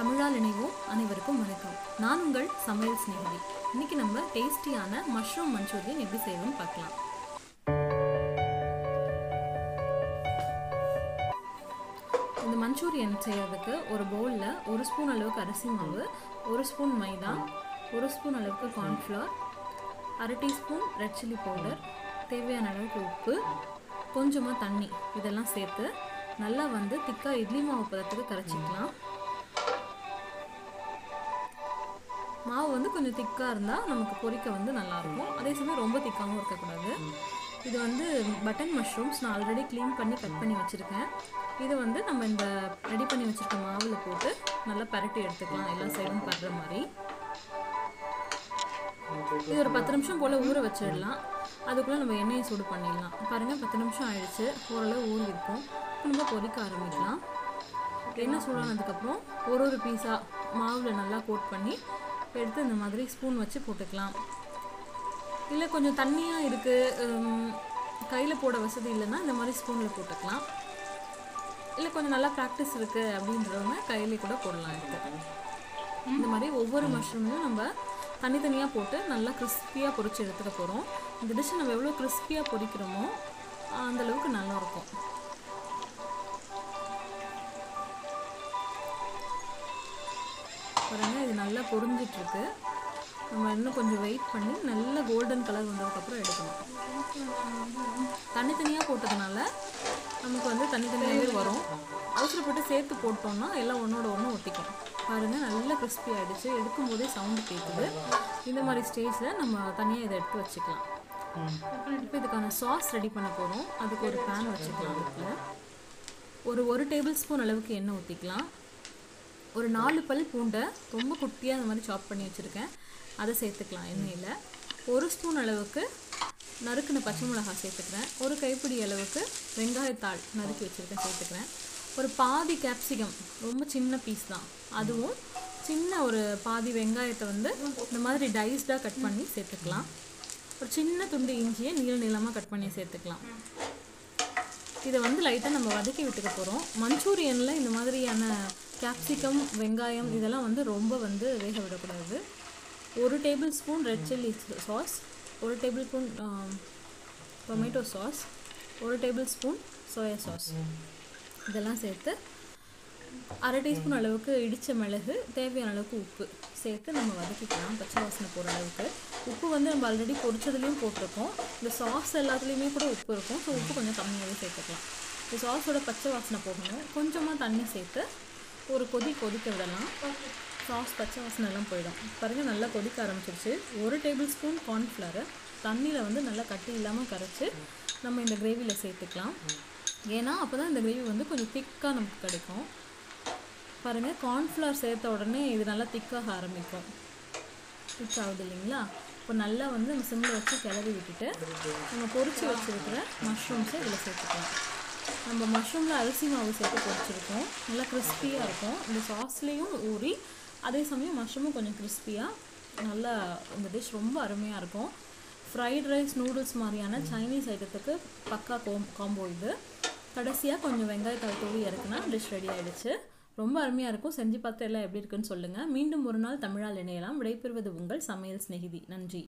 தமிழால் இணைவோம் அனைவருக்கும் வணக்கம் நான் உங்கள் சமையல் சிநேகிதி இன்னைக்கு நம்ம டேஸ்டியான மஷ்ரூம் மஞ்சூரியன் எப்படி செய்வோம்னு பார்க்கலாம் இந்த மஞ்சூரியன் செய்யறதுக்கு ஒரு பவுலில் ஒரு ஸ்பூன் அளவுக்கு அரிசி மாவு ஒரு ஸ்பூன் மைதா ஒரு ஸ்பூன் அளவுக்கு கார்ன்ஃப்ளவர் அரை டீஸ்பூன் ரெட் சில்லி பவுடர் தேவையான அளவுக்கு உப்பு கொஞ்சமாக தண்ணி இதெல்லாம் சேர்த்து நல்லா வந்து திக்காக இட்லி மாவு பதத்துக்கு கரைச்சிக்கலாம் மாவு வந்து கொஞ்சம் திக்காக இருந்தால் நமக்கு பொரிக்க வந்து நல்லாயிருக்கும் அதே சமயம் ரொம்ப திக்காகவும் இருக்கக்கூடாது இது வந்து பட்டன் மஷ்ரூம்ஸ் நான் ஆல்ரெடி க்ளீன் பண்ணி கட் பண்ணி வச்சுருக்கேன் இது வந்து நம்ம இந்த ரெடி பண்ணி வச்சுருக்க மாவில் போட்டு நல்லா பரட்டி எடுத்துக்கலாம் எல்லா சைடும் படுற மாதிரி இது ஒரு பத்து நிமிஷம் போல் ஊற வச்சிடலாம் அதுக்குள்ளே நம்ம எண்ணெயை சூடு பண்ணிடலாம் பாருங்கள் பத்து நிமிஷம் ஆயிடுச்சு ஓரளவு ஊறி இருக்கும் நம்ம பொரிக்க ஆரம்பிக்கலாம் எண்ணெய் சூடானதுக்கப்புறம் ஒரு ஒரு பீஸாக மாவில் நல்லா கோட் பண்ணி எடுத்து இந்த மாதிரி ஸ்பூன் வச்சு போட்டுக்கலாம் இல்லை கொஞ்சம் தண்ணியாக இருக்குது கையில் போட வசதி இல்லைன்னா இந்த மாதிரி ஸ்பூனில் போட்டுக்கலாம் இல்லை கொஞ்சம் நல்லா ப்ராக்டிஸ் இருக்குது அப்படின்றவங்க கையிலே கூட போடலாம் எடுத்து இந்த மாதிரி ஒவ்வொரு மஷ்ரூமையும் நம்ம தனித்தனியாக போட்டு நல்லா கிறிஸ்பியாக பொரிச்சு எடுத்துக்க போகிறோம் இந்த டிஷ்ஷை நம்ம எவ்வளோ கிறிஸ்பியாக பொரிக்கிறோமோ அந்தளவுக்கு நல்லாயிருக்கும் பாருங்க இது நல்லா பொரிஞ்சிட்ருக்கு நம்ம இன்னும் கொஞ்சம் வெயிட் பண்ணி நல்ல கோல்டன் கலர் வந்ததுக்கப்புறம் எடுக்கணும் தனித்தனியாக போட்டதுனால நமக்கு வந்து தனித்தனியாகவே வரும் அவசரப்பட்டு சேர்த்து போட்டோம்னா எல்லாம் ஒன்றோட ஒன்று ஒட்டிக்கும் பாருங்கள் நல்லா கிறிஸ்பி ஆகிடுச்சு எடுக்கும் போதே சவுண்டு கேட்குது இந்த மாதிரி ஸ்டேஜில் நம்ம தனியாக இதை எடுத்து வச்சுக்கலாம் இப்போ இதுக்கான சாஸ் ரெடி பண்ண போகிறோம் அதுக்கு ஒரு பேன் வச்சுக்கலாம் அதுக்குள்ள ஒரு ஒரு டேபிள் ஸ்பூன் அளவுக்கு எண்ணெய் ஊற்றிக்கலாம் ஒரு நாலு பல் பூண்டை ரொம்ப குட்டியாக அந்த மாதிரி சாப் பண்ணி வச்சுருக்கேன் அதை சேர்த்துக்கலாம் எண்ணெயில் ஒரு ஸ்பூன் அளவுக்கு நறுக்குன பச்சை மிளகாய் சேர்த்துக்கிறேன் ஒரு கைப்பிடி அளவுக்கு வெங்காயத்தாள் நறுக்கி வச்சுருக்கேன் சேர்த்துக்கிறேன் ஒரு பாதி கேப்சிகம் ரொம்ப சின்ன பீஸ் தான் அதுவும் சின்ன ஒரு பாதி வெங்காயத்தை வந்து இந்த மாதிரி டைஸ்டாக கட் பண்ணி சேர்த்துக்கலாம் ஒரு சின்ன துண்டு இஞ்சியை நீள நீளமாக கட் பண்ணி சேர்த்துக்கலாம் இதை வந்து லைட்டாக நம்ம வதக்கி விட்டுக்க போகிறோம் மஞ்சூரியனில் இந்த மாதிரியான கேப்சிகம் வெங்காயம் இதெல்லாம் வந்து ரொம்ப வந்து வேக விடக்கூடாது ஒரு tablespoon red chilli sauce ஒரு டேபிள் ஸ்பூன் டொமேட்டோ சாஸ் ஒரு டேபிள் ஸ்பூன் சோயா சாஸ் இதெல்லாம் சேர்த்து அரை டீஸ்பூன் அளவுக்கு இடித்த மிளகு தேவையான அளவுக்கு உப்பு சேர்த்து நம்ம வதக்கிக்கலாம் பச்சை வாசனை போகிற அளவுக்கு உப்பு வந்து நம்ம ஆல்ரெடி பொரிச்சதுலேயும் போட்டிருக்கோம் இந்த சாஸ் எல்லாத்துலேயுமே கூட உப்பு இருக்கும் ஸோ உப்பு கொஞ்சம் கம்மியாகவே சேர்த்துக்கலாம் இந்த சாஸோட பச்சை வாசனை போகணும் கொஞ்சமாக தண்ணி சேர்த்து ஒரு கொதி கொதிக்க விடலாம் சாஸ் பச்சை வாசனை எல்லாம் போயிடும் பாருங்கள் நல்லா கொதிக்க ஆரம்பிச்சிருச்சு ஒரு டேபிள் ஸ்பூன் கார்ன்ஃப்ளவரை தண்ணியில் வந்து நல்லா கட்டி இல்லாமல் கரைச்சி நம்ம இந்த கிரேவியில் சேர்த்துக்கலாம் ஏன்னா அப்போ தான் இந்த கிரேவி வந்து கொஞ்சம் திக்காக நமக்கு கிடைக்கும் பாருங்கள் கார்ன்ஃப்ளவர் சேர்த்த உடனே இது நல்லா திக்காக ஆரம்பிக்கும் திக் ஆகுது இல்லைங்களா இப்போ நல்லா வந்து நம்ம சிம்மில் வச்சு கிளறி விட்டுட்டு நம்ம பொரிச்சு வச்சுருக்கிற மஷ்ரூம்ஸை இதில் சேர்த்துக்கலாம் நம்ம மஷ்ரூமில் அரிசி மாவு சேர்த்து பொரிச்சிருக்கோம் நல்லா கிறிஸ்பியாக இருக்கும் இந்த சாஸ்லேயும் ஊறி அதே சமயம் மஷ்ரூமும் கொஞ்சம் கிறிஸ்பியாக நல்லா இந்த டிஷ் ரொம்ப அருமையாக இருக்கும் ஃப்ரைட் ரைஸ் நூடுல்ஸ் மாதிரியான சைனீஸ் ஐட்டத்துக்கு பக்கா கோம் காம்போ இது கடைசியாக கொஞ்சம் வெங்காயத்தாள் தூவி இறக்குனா டிஷ் ரெடி ஆகிடுச்சு ரொம்ப அருமையாக இருக்கும் செஞ்சு பார்த்து எல்லாம் எப்படி இருக்குன்னு சொல்லுங்கள் மீண்டும் ஒரு நாள் தமிழால் இணையலாம் விடைபெறுவது உங்கள் சமையல் சிநேகிதி நன்றி